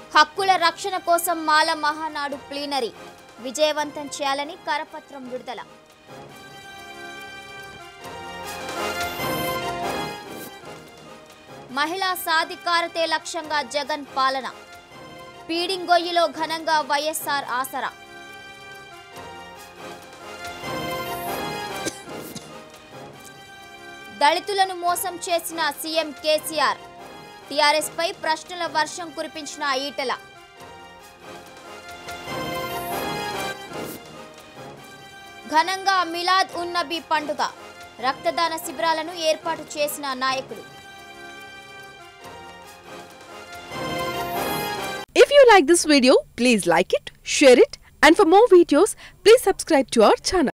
హక్కుల రక్షణ కోసం మాల మహానాడు ప్లీనరీ విజయవంతం చేయాలని కరపత్రం విడుదల మహిళా సాధికారతే లక్ష్యంగా జగన్ పాలన పీడింగొయ్యిలో ఘనంగా వైఎస్ఆర్ ఆసరా దళితులను మోసం చేసిన సీఎం కేసీఆర్ టీఆర్ఎస్ పై ప్రశ్నల వర్షం కురిపించిన ఈటెల ఘనంగా మిలాద్ ఉన్ నబీ పండుగ రక్తదాన శిబిరాలను ఏర్పాటు చేసిన నాయకుడు If you like this video, please like it, share it, and for more videos, please subscribe to our channel.